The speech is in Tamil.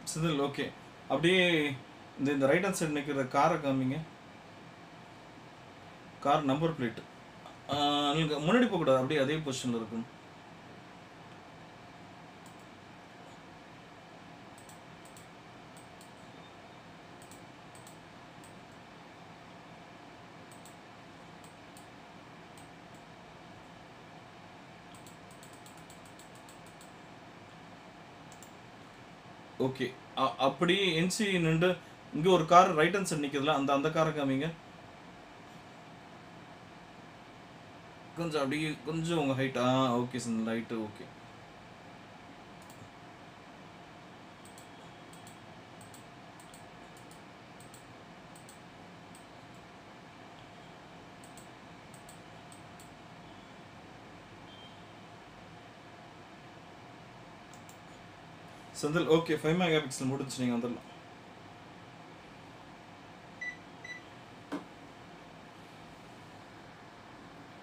செந்தில் ஓகே அப்படியே இந்த இந்த ரைட் ஹேண்ட் சைடு நிற்கிற காரை காமிங்க கார் நம்பர் பிளேட் நீங்கள் முன்னாடி போகக்கூடாது அப்படியே அதே பொசிஷனில் இருக்கும் ஓகே அப்படி என்சி நின்று இங்கே ஒரு கார் ரைட் ஹேண்ட் சைடு நிற்கிறதுல அந்த அந்த காரை காமிங்க கொஞ்சம் அப்படியே கொஞ்சம் உங்கள் ஹைட் ஆ okay sir light okay Senthil okay five megapixel முடிச்சு நீங்கள் வந்துடலாம்